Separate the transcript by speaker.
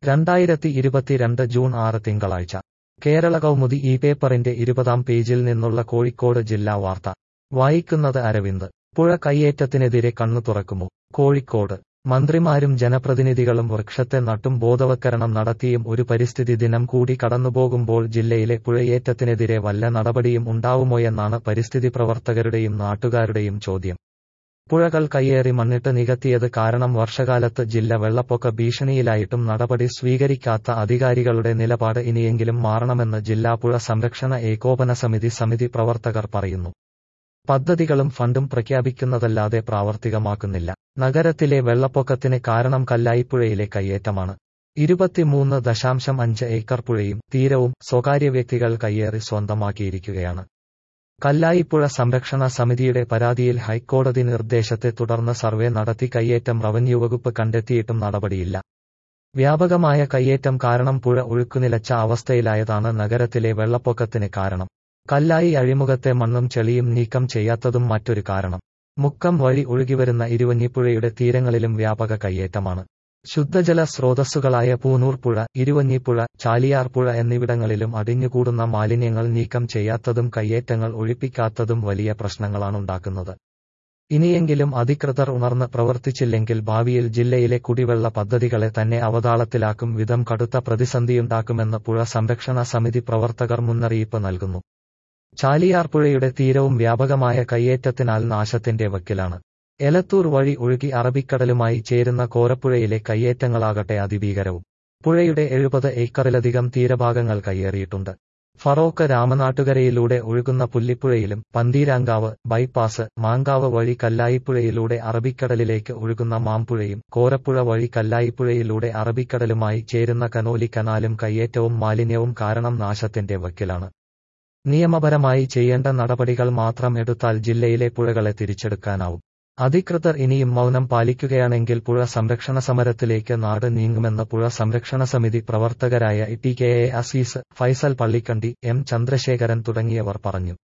Speaker 1: രണ്ടായിരത്തി ഇരുപത്തിരണ്ട് ജൂൺ ആറ് തിങ്കളാഴ്ച കേരള കൗമുദി ഈ പേപ്പറിന്റെ ഇരുപതാം പേജിൽ നിന്നുള്ള കോഴിക്കോട് ജില്ലാ വാർത്ത വായിക്കുന്നത് അരവിന്ദ് പുഴ കയ്യേറ്റത്തിനെതിരെ കണ്ണു തുറക്കുമോ കോഴിക്കോട് മന്ത്രിമാരും ജനപ്രതിനിധികളും വൃക്ഷത്തെ നട്ടും ബോധവൽക്കരണം നടത്തിയും ഒരു പരിസ്ഥിതി ദിനം കൂടി കടന്നുപോകുമ്പോൾ ജില്ലയിലെ പുഴയേറ്റത്തിനെതിരെ വല്ല നടപടിയും ഉണ്ടാവുമോയെന്നാണ് പരിസ്ഥിതി പ്രവർത്തകരുടെയും നാട്ടുകാരുടെയും ചോദ്യം പുഴകൾ കയ്യേറി മണ്ണിട്ട് നികത്തിയത് കാരണം വർഷകാലത്ത് ജില്ല വെള്ളപ്പൊക്ക ഭീഷണിയിലായിട്ടും നടപടി സ്വീകരിക്കാത്ത അധികാരികളുടെ നിലപാട് ഇനിയെങ്കിലും മാറണമെന്ന് ജില്ലാ പുഴ സംരക്ഷണ ഏകോപന സമിതി സമിതി പ്രവർത്തകർ പറയുന്നു പദ്ധതികളും ഫണ്ടും പ്രഖ്യാപിക്കുന്നതല്ലാതെ പ്രാവർത്തികമാക്കുന്നില്ല നഗരത്തിലെ വെള്ളപ്പൊക്കത്തിന് കാരണം കല്ലായിപ്പുഴയിലെ കയ്യേറ്റമാണ് ഇരുപത്തിമൂന്ന് ദശാംശം അഞ്ച് ഏക്കർ പുഴയും തീരവും സ്വകാര്യ വ്യക്തികൾ കയ്യേറി സ്വന്തമാക്കിയിരിക്കുകയാണ് കല്ലായിപ്പുഴ സംരക്ഷണ സമിതിയുടെ പരാതിയിൽ ഹൈക്കോടതി നിർദ്ദേശത്തെ തുടർന്ന് സർവേ നടത്തി കയ്യേറ്റം റവന്യൂ വകുപ്പ് കണ്ടെത്തിയിട്ടും നടപടിയില്ല വ്യാപകമായ കയ്യേറ്റം കാരണം പുഴ ഒഴുക്കുനിലച്ച അവസ്ഥയിലായതാണ് നഗരത്തിലെ വെള്ളപ്പൊക്കത്തിന് കാരണം കല്ലായി അഴിമുഖത്തെ മണ്ണും ചെളിയും നീക്കം ചെയ്യാത്തതും മറ്റൊരു കാരണം മുക്കം വഴി ഒഴുകിവരുന്ന ഇരുവഞ്ഞിപ്പുഴയുടെ തീരങ്ങളിലും വ്യാപക കയ്യേറ്റമാണ് ശുദ്ധജല സ്രോതസ്സുകളായ പൂനൂർ പുഴ ഇരുവഞ്ഞിപ്പുഴ ചാലിയാർ പുഴ എന്നിവിടങ്ങളിലും അടിഞ്ഞുകൂടുന്ന മാലിന്യങ്ങൾ നീക്കം ചെയ്യാത്തതും കയ്യേറ്റങ്ങൾ ഒഴിപ്പിക്കാത്തതും വലിയ പ്രശ്നങ്ങളാണുണ്ടാക്കുന്നത് ഇനിയെങ്കിലും അധികൃതർ ഉണർന്ന് പ്രവർത്തിച്ചില്ലെങ്കിൽ ഭാവിയിൽ ജില്ലയിലെ കുടിവെള്ള പദ്ധതികളെ തന്നെ അവതാളത്തിലാക്കും വിധം കടുത്ത പ്രതിസന്ധിയുണ്ടാക്കുമെന്ന് പുഴ സംരക്ഷണ സമിതി പ്രവർത്തകർ മുന്നറിയിപ്പ് നൽകുന്നു ചാലിയാർ പുഴയുടെ തീരവും വ്യാപകമായ കയ്യേറ്റത്തിനാൽ നാശത്തിന്റെ വക്കിലാണ് എലത്തൂർ വഴി ഒഴുകി അറബിക്കടലുമായി ചേരുന്ന കോരപ്പുഴയിലെ കയ്യേറ്റങ്ങളാകട്ടെ അതിഭീകരവും പുഴയുടെ എഴുപത് ഏക്കറിലധികം തീരഭാഗങ്ങൾ കയ്യേറിയിട്ടുണ്ട് ഫറോക്ക് രാമനാട്ടുകരയിലൂടെ ഒഴുകുന്ന പുല്ലിപ്പുഴയിലും പന്തീരാങ്കാവ് ബൈപ്പാസ് മാങ്കാവ് വഴി കല്ലായിപ്പുഴയിലൂടെ അറബിക്കടലിലേക്ക് ഒഴുകുന്ന മാമ്പുഴയും കോരപ്പുഴ വഴി കല്ലായിപ്പുഴയിലൂടെ അറബിക്കടലുമായി ചേരുന്ന കനോലി കനാലും കയ്യേറ്റവും മാലിന്യവും കാരണം നാശത്തിന്റെ വക്കിലാണ് നിയമപരമായി ചെയ്യേണ്ട നടപടികൾ മാത്രം എടുത്താൽ ജില്ലയിലെ പുഴകളെ തിരിച്ചെടുക്കാനാവും അധികൃതർ ഇനിയും മൗനം പാലിക്കുകയാണെങ്കിൽ പുഴ സംരക്ഷണ സമരത്തിലേക്ക് നാട് നീങ്ങുമെന്ന് പുഴ സംരക്ഷണ സമിതി പ്രവർത്തകരായ T K A Azeez Faisal Pallikkandi M Chandrasekharan തുടങ്ങിയവർ പറഞ്ഞു